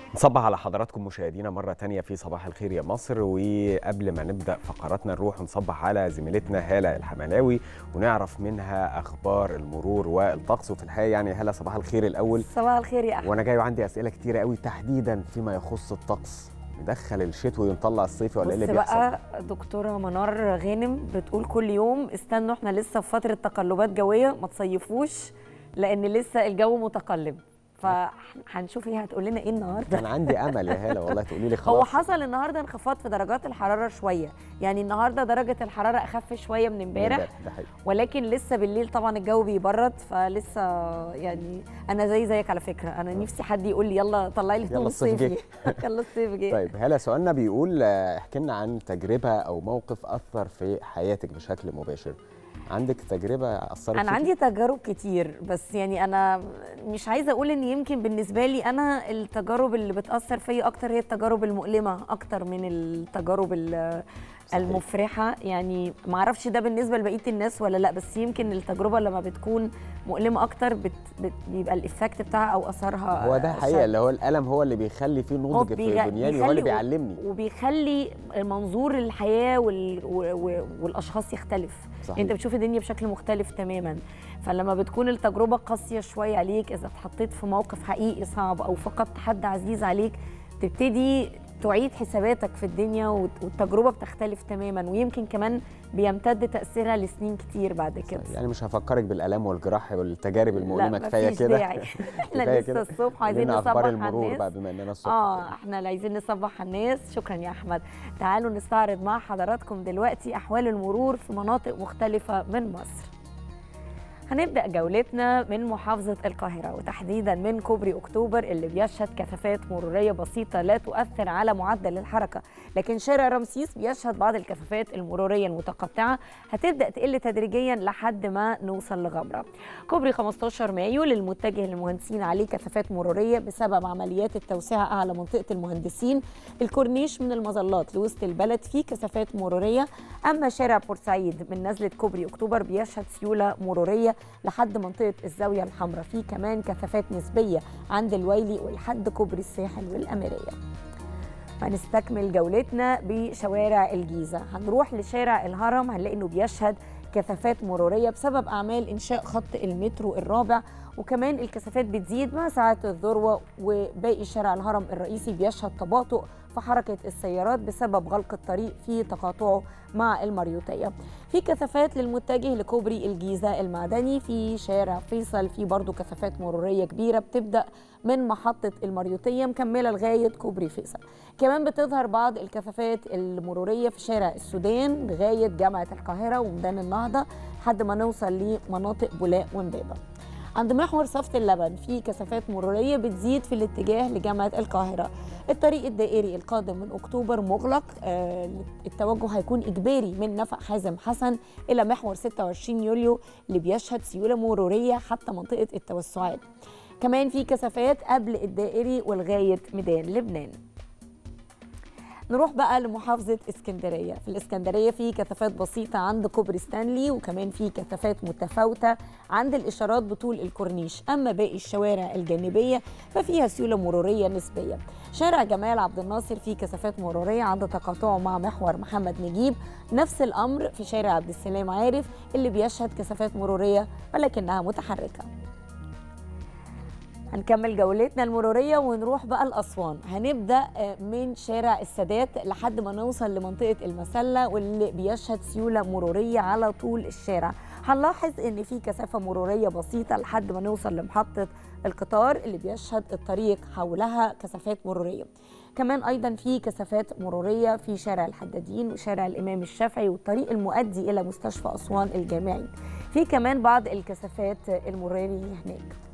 نصبح على حضراتكم مشاهدينا مرة تانية في صباح الخير يا مصر وقبل ما نبدأ فقراتنا نروح نصبح على زميلتنا هالة الحملاوي ونعرف منها أخبار المرور والطقس وفي الحقيقة يعني هالة صباح الخير الأول صباح الخير يا احمد وأنا جاي وعندي أسئلة كتيرة قوي تحديدا فيما يخص الطقس ندخل الشتوي ونطلع الصيفي ولا ايه اللي بص بيحصل؟ بقى دكتوره منار غانم بتقول كل يوم استنوا احنا لسه في فتره تقلبات جويه ما تصيفوش لان لسه الجو متقلب فهنشوف هي هتقول لنا ايه النهارده كان عندي امل يا هاله والله تقولي لي خلاص هو حصل النهارده انخفاض في درجات الحراره شويه يعني النهارده درجه الحراره اخف شويه من امبارح ده حقيقي ولكن لسه بالليل طبعا الجو بيبرد فلسه يعني انا زي زيك على فكره انا نفسي حد يقول لي يلا طلعي لي يلا هدوم الصيف جه. صيفي يلا الصيف جه طيب هلا سؤالنا بيقول آه، احكي لنا عن تجربه او موقف اثر في حياتك بشكل مباشر عندك تجربه اثرت انا فيكي؟ عندي تجارب كتير بس يعني انا مش عايزه اقول ان يمكن بالنسبه لي انا التجارب اللي بتاثر فيا اكتر هي التجارب المؤلمه اكتر من التجارب ال- صحيح. المفرحه يعني ما اعرفش ده بالنسبه لبقيه الناس ولا لا بس يمكن التجربه لما بتكون مؤلمه اكتر بت بت بيبقى الايفكت بتاعها او اثرها هو ده حقيقه شد. اللي هو الالم هو اللي بيخلي فيه هو نضج في بيغ- بنياني هو اللي بيخلي- بيعلمني وبيخلي منظور الحياه وال... و... و... والاشخاص يختلف صحيح. انت بتشوف الدنيا بشكل مختلف تماما فلما بتكون التجربه قاسيه شويه عليك اذا اتحطيت في موقف حقيقي صعب او فقدت حد عزيز عليك تبتدي تعيد حساباتك في الدنيا والت- والتجربه بتختلف تماما ويمكن كمان بيمتد تاثيرها لسنين كتير بعد كده يعني مش هفكرك بالالام والجراح والتجارب المؤلمه لا كفايه مفيش كده داعي احنا كفايه لسه كده الصبح عايزين لنا نصبح اخبار على المرور الناس بقى بما اننا الصبح اه احنا اللي عايزين نصبح على الناس شكرا يا احمد تعالوا نستعرض مع حضراتكم دلوقتي احوال المرور في مناطق مختلفه من مصر هنبدا جولتنا من محافظه القاهره وتحديدا من كوبري اكتوبر اللي بيشهد كثافات مروريه بسيطه لا تؤثر على معدل الحركه لكن شارع رمسيس بيشهد بعض الكثافات المروريه المتقطعه هتبدا تقل تدريجيا لحد ما نوصل لغمره كوبري 15 مايو للمتجه للمهندسين عليه كثافات مروريه بسبب عمليات التوسعه على منطقه المهندسين الكورنيش من المظلات لوسط البلد فيه كثافات مروريه اما شارع بورسعيد من نزله كوبري اكتوبر بيشهد سيوله مروريه لحد منطقه الزاويه الحمراء فيه كمان كثافات نسبيه عند الويلي ولحد كوبري الساحل والاميريه هنستكمل جولتنا بشوارع الجيزة هنروح لشارع الهرم هنلاقي انه بيشهد كثافات مرورية بسبب أعمال إنشاء خط المترو الرابع وكمان الكثافات بتزيد مع ساعات الذروة وباقي شارع الهرم الرئيسي بيشهد تباطؤ في حركة السيارات بسبب غلق الطريق في تقاطعه مع المريوطية في كثافات للمتجه لكوبري الجيزة المعدني في شارع فيصل في برضو كثافات مرورية كبيرة بتبدأ من محطة المريوطية مكملة لغاية كوبري فيصل كمان بتظهر بعض الكثافات المرورية في شارع السودان لغاية جامعة القاهرة وميدان النهضة لحد ما نوصل لمناطق بولاق ومبابة عند محور صفة اللبن في كثافات مرورية بتزيد في الاتجاه لجامعة القاهرة الطريق الدائري القادم من أكتوبر مغلق آه، التوجه هيكون إجباري من نفق حازم حسن إلى محور 26 يوليو اللي بيشهد سيولة مرورية حتى منطقة التوسعات كمان في كثافات قبل الدائري ولغاية ميدان لبنان نروح بقى لمحافظة اسكندرية في الاسكندرية في كثافات بسيطة عند كوبري ستانلي وكمان في كثافات متفاوتة عند الإشارات بطول الكورنيش أما باقي الشوارع الجانبية ففيها سيولة مرورية نسبية شارع جمال عبد الناصر فيه كثافات مرورية عند تقاطعه مع محور محمد نجيب نفس الأمر في شارع عبد السلام عارف اللي بيشهد كثافات مرورية ولكنها متحركة هنكمل جولتنا المرورية ونروح بقى لأسوان هنبدأ آه، من شارع السادات لحد ما نوصل لمنطقة المسلة واللي بيشهد سيولة مرورية على طول الشارع هنلاحظ ان في كثافة مرورية بسيطة لحد ما نوصل لمحطة القطار اللي بيشهد الطريق حولها كثافات مرورية كمان ايضا في كثافات مروريه في شارع الحدادين وشارع الامام الشافعي والطريق المؤدي الى مستشفى اسوان الجامعي في كمان بعض الكثافات المروريه هناك